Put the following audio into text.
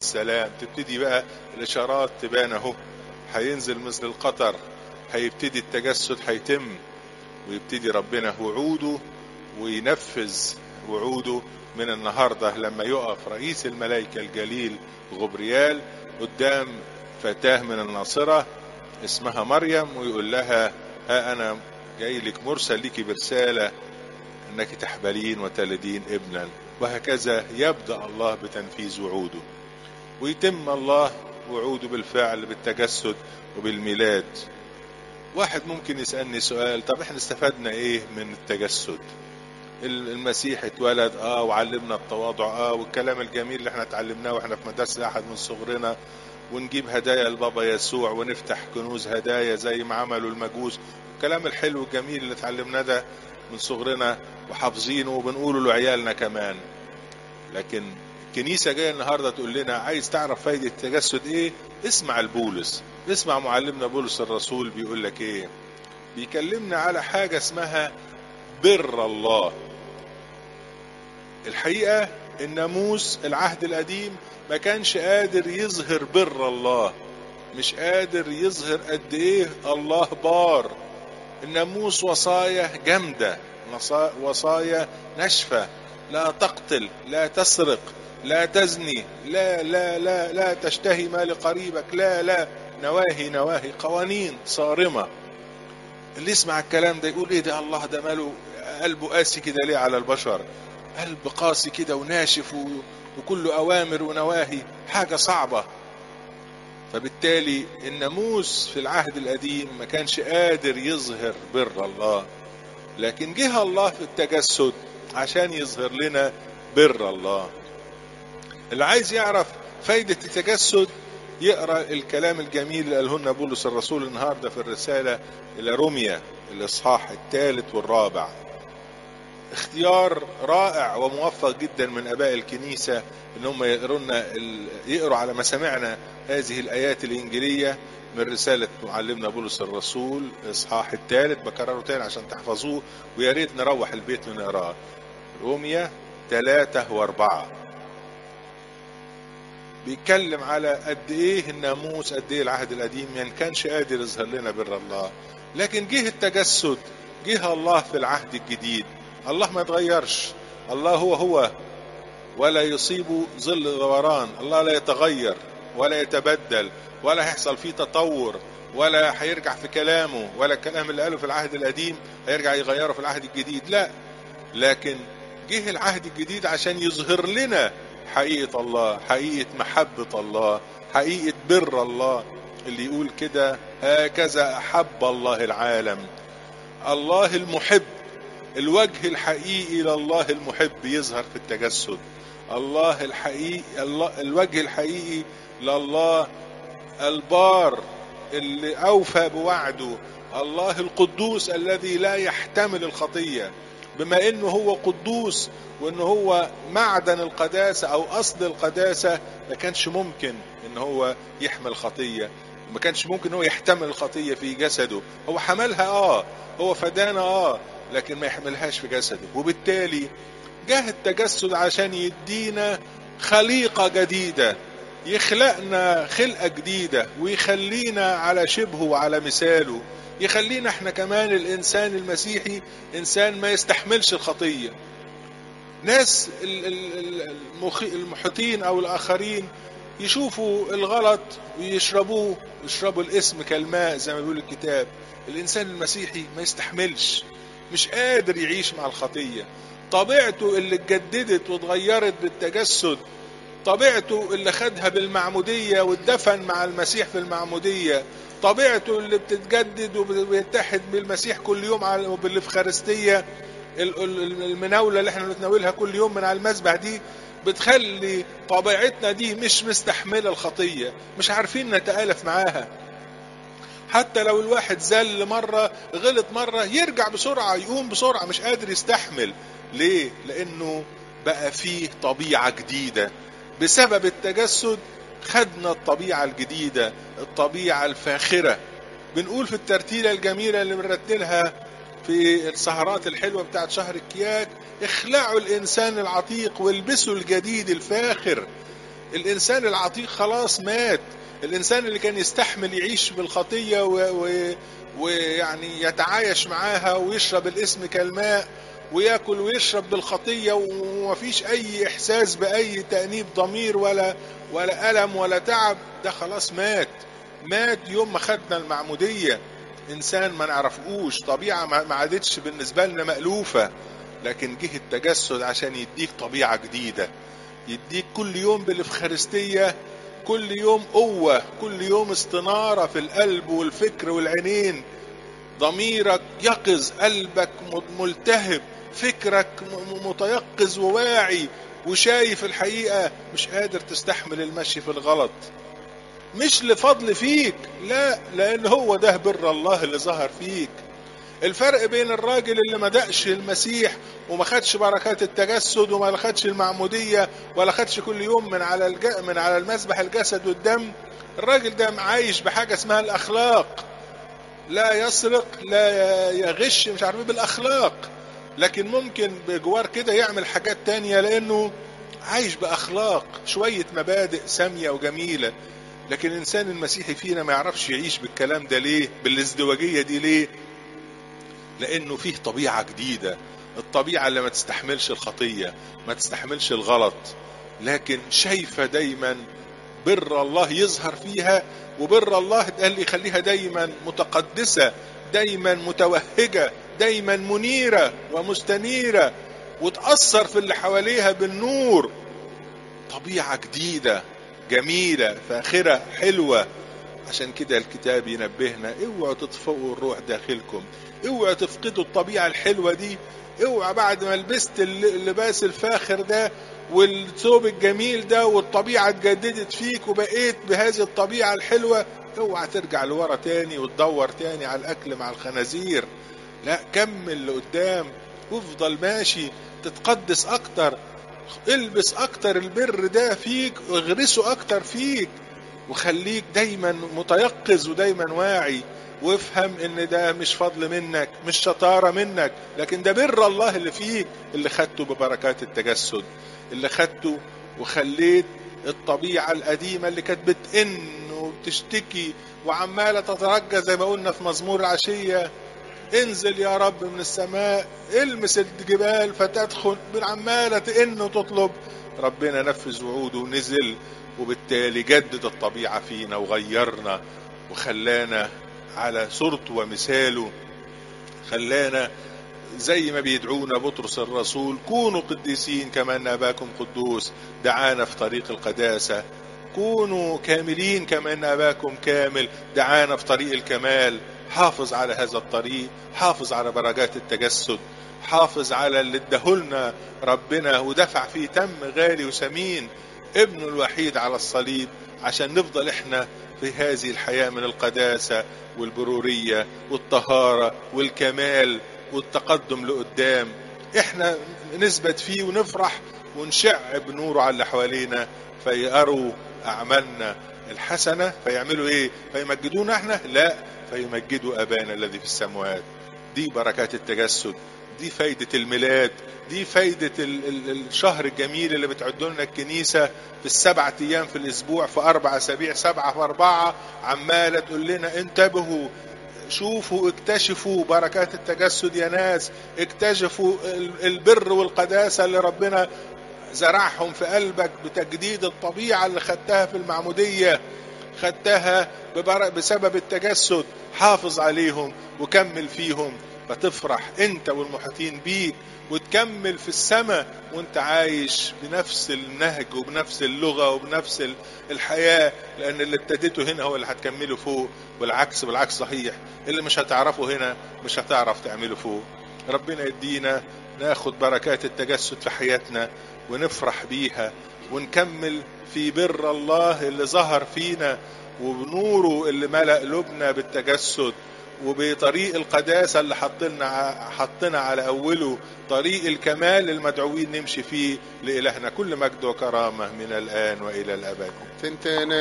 السلام تبتدي بقى الاشارات تبان اهو هينزل مثل القطر هيبتدي التجسد هيتم ويبتدي ربنا وعوده وينفذ وعوده من النهارده لما يقف رئيس الملائكه الجليل غبريال قدام فتاه من الناصره اسمها مريم ويقول لها ها انا جاي لك مرسل لك برساله انك تحبلين وتلدين ابنا وهكذا يبدا الله بتنفيذ وعوده ويتم الله وعوده بالفعل بالتجسد وبالميلاد واحد ممكن يسالني سؤال طب احنا استفدنا ايه من التجسد المسيح اتولد اه وعلمنا التواضع اه والكلام الجميل اللي احنا اتعلمناه واحنا في مدرسه احد من صغرنا ونجيب هدايا لبابا يسوع ونفتح كنوز هدايا زي ما عملوا المجوس الكلام الحلو الجميل اللي اتعلمناه ده من صغرنا وحافظينه وبنقوله لعيالنا كمان لكن الكنيسة جاية النهاردة تقول لنا عايز تعرف فايدة التجسد ايه اسمع البولس اسمع معلمنا بولس الرسول بيقول لك ايه بيكلمنا على حاجة اسمها بر الله الحقيقة الناموس العهد القديم ما كانش قادر يظهر بر الله مش قادر يظهر قد ايه الله بار الناموس وصايا جامدة وصايا ناشفة لا تقتل لا تسرق لا تزني لا لا لا لا تشتهي ما لقريبك لا لا نواهي نواهي قوانين صارمة اللي يسمع الكلام ده يقول ايه ده الله ده ماله قلبه قاسي كده ليه على البشر قلب قاسي كده وناشف وكله أوامر ونواهي حاجة صعبة فبالتالي الناموس في العهد القديم ما كانش قادر يظهر بر الله لكن جه الله في التجسد عشان يظهر لنا بر الله اللي عايز يعرف فايدة التجسد يقرا الكلام الجميل اللي قاله لنا بولس الرسول النهارده في الرساله الى روميا الاصحاح الثالث والرابع اختيار رائع وموفق جدا من اباء الكنيسه ان هم يقروا لنا يقروا على مسامعنا هذه الايات الانجيليه من رساله معلمنا بولس الرسول اصحاح الثالث بكرره تاني عشان تحفظوه ويا ريت نروح البيت ونقراه روميا ثلاثة وأربعة بيتكلم على قد ايه الناموس قد ايه العهد القديم يعني كانش قادر يظهر لنا بر الله لكن جه التجسد جه الله في العهد الجديد الله ما يتغيرش الله هو هو ولا يصيبه ظل دوران الله لا يتغير ولا يتبدل ولا هيحصل فيه تطور ولا هيرجع في كلامه ولا الكلام اللي قاله في العهد القديم هيرجع يغيره في العهد الجديد لا لكن جه العهد الجديد عشان يظهر لنا حقيقة الله حقيقة محبة الله حقيقة بر الله اللي يقول كده هكذا أحب الله العالم الله المحب الوجه الحقيقي لله المحب يظهر في التجسد الله الحقيقي الله الوجه الحقيقي لله البار اللي أوفى بوعده الله القدوس الذي لا يحتمل الخطية بما انه هو قدوس وانه هو معدن القداسة او اصل القداسة ما كانش ممكن ان هو يحمل خطية ما كانش ممكن هو يحتمل الخطية في جسده هو حملها اه هو فدانا اه لكن ما يحملهاش في جسده وبالتالي جه التجسد عشان يدينا خليقة جديدة يخلقنا خلقة جديدة ويخلينا على شبهه وعلى مثاله يخلينا احنا كمان الانسان المسيحي انسان ما يستحملش الخطية ناس المحيطين او الاخرين يشوفوا الغلط ويشربوه يشربوا الاسم كالماء زي ما بيقول الكتاب الانسان المسيحي ما يستحملش مش قادر يعيش مع الخطية طبيعته اللي اتجددت واتغيرت بالتجسد طبيعته اللي خدها بالمعمودية واتدفن مع المسيح في المعمودية طبيعته اللي بتتجدد وبيتحد بالمسيح كل يوم بالإفخارستية المناولة اللي احنا بنتناولها كل يوم من على المسبح دي بتخلي طبيعتنا دي مش مستحملة الخطية مش عارفين نتآلف معاها حتى لو الواحد زل مرة غلط مرة يرجع بسرعة يقوم بسرعة مش قادر يستحمل ليه؟ لأنه بقى فيه طبيعة جديدة بسبب التجسد خدنا الطبيعة الجديدة الطبيعة الفاخرة بنقول في الترتيلة الجميلة اللي بنرتلها في السهرات الحلوة بتاعت شهر الكياك اخلعوا الإنسان العتيق والبسوا الجديد الفاخر الانسان العتيق خلاص مات الانسان اللي كان يستحمل يعيش بالخطيه و... و... ويعني يتعايش معاها ويشرب الاسم كالماء وياكل ويشرب بالخطيه ومفيش اي احساس باي تانيب ضمير ولا ولا الم ولا تعب ده خلاص مات مات يوم ما خدنا المعموديه انسان ما نعرفوش طبيعه ما عادتش بالنسبه لنا مالوفه لكن جه التجسد عشان يديك طبيعه جديده يديك كل يوم بالافخارستيه كل يوم قوه كل يوم استناره في القلب والفكر والعينين ضميرك يقظ قلبك ملتهب فكرك متيقظ وواعي وشايف الحقيقه مش قادر تستحمل المشي في الغلط مش لفضل فيك لا لان هو ده بر الله اللي ظهر فيك الفرق بين الراجل اللي ما دقش المسيح وما خدش بركات التجسد وما خدش المعمودية ولا خدش كل يوم من على الج... من على المذبح الجسد والدم الراجل ده عايش بحاجة اسمها الأخلاق لا يسرق لا يغش مش عارف بالأخلاق لكن ممكن بجوار كده يعمل حاجات تانية لأنه عايش بأخلاق شوية مبادئ سامية وجميلة لكن الإنسان المسيحي فينا ما يعرفش يعيش بالكلام ده ليه بالازدواجية دي ليه لأنه فيه طبيعة جديدة الطبيعة اللي ما تستحملش الخطية ما تستحملش الغلط لكن شايفة دايما بر الله يظهر فيها وبر الله قال لي يخليها دايما متقدسة دايما متوهجة دايما منيرة ومستنيرة وتأثر في اللي حواليها بالنور طبيعة جديدة جميلة فاخرة حلوة عشان كده الكتاب ينبهنا اوعوا تطفئوا الروح داخلكم اوعوا تفقدوا الطبيعة الحلوة دي اوعى بعد ما لبست اللباس الفاخر ده والثوب الجميل ده والطبيعة اتجددت فيك وبقيت بهذه الطبيعة الحلوة اوعى ترجع لورا تاني وتدور تاني على الاكل مع الخنازير لا كمل لقدام وافضل ماشي تتقدس اكتر البس اكتر البر ده فيك واغرسه اكتر فيك وخليك دايما متيقظ ودايما واعي وافهم ان ده مش فضل منك مش شطارة منك لكن ده بر الله اللي فيك اللي خدته ببركات التجسد اللي خدته وخليت الطبيعة القديمة اللي كانت بتئن وبتشتكي وعمالة تترجى زي ما قلنا في مزمور العشية انزل يا رب من السماء المس الجبال فتدخل عمالة تئن وتطلب ربنا نفذ وعوده ونزل وبالتالي جدد الطبيعة فينا وغيرنا وخلانا على صورته ومثاله خلانا زي ما بيدعونا بطرس الرسول كونوا قديسين كما ان اباكم قدوس دعانا في طريق القداسه كونوا كاملين كما ان اباكم كامل دعانا في طريق الكمال حافظ على هذا الطريق حافظ على بركات التجسد حافظ على اللي ادهولنا ربنا ودفع فيه تم غالي وثمين ابنه الوحيد على الصليب عشان نفضل احنا في هذه الحياة من القداسة والبرورية والطهارة والكمال والتقدم لقدام احنا نثبت فيه ونفرح ونشع بنوره على اللي حوالينا فيقروا اعمالنا الحسنة فيعملوا ايه فيمجدونا احنا لا فيمجدوا ابانا الذي في السماوات دي بركات التجسد دي فايدة الميلاد دي فايدة ال ال الشهر الجميل اللي بتعد لنا الكنيسة في السبعة أيام في الأسبوع في أربع أسابيع سبعة في أربعة عمالة تقول لنا انتبهوا شوفوا اكتشفوا بركات التجسد يا ناس اكتشفوا البر والقداسة اللي ربنا زرعهم في قلبك بتجديد الطبيعة اللي خدتها في المعمودية خدتها بسبب التجسد حافظ عليهم وكمل فيهم فتفرح انت والمحيطين بيك وتكمل في السماء وانت عايش بنفس النهج وبنفس اللغة وبنفس الحياة لان اللي ابتديته هنا هو اللي هتكمله فوق والعكس بالعكس صحيح اللي مش هتعرفه هنا مش هتعرف تعمله فوق ربنا يدينا ناخد بركات التجسد في حياتنا ونفرح بيها ونكمل في بر الله اللي ظهر فينا وبنوره اللي ملأ قلوبنا بالتجسد وبطريق القداسة اللي حطنا حطنا على أوله طريق الكمال المدعوين نمشي فيه لإلهنا كل مجد وكرامة من الآن وإلى الأبد تنتنا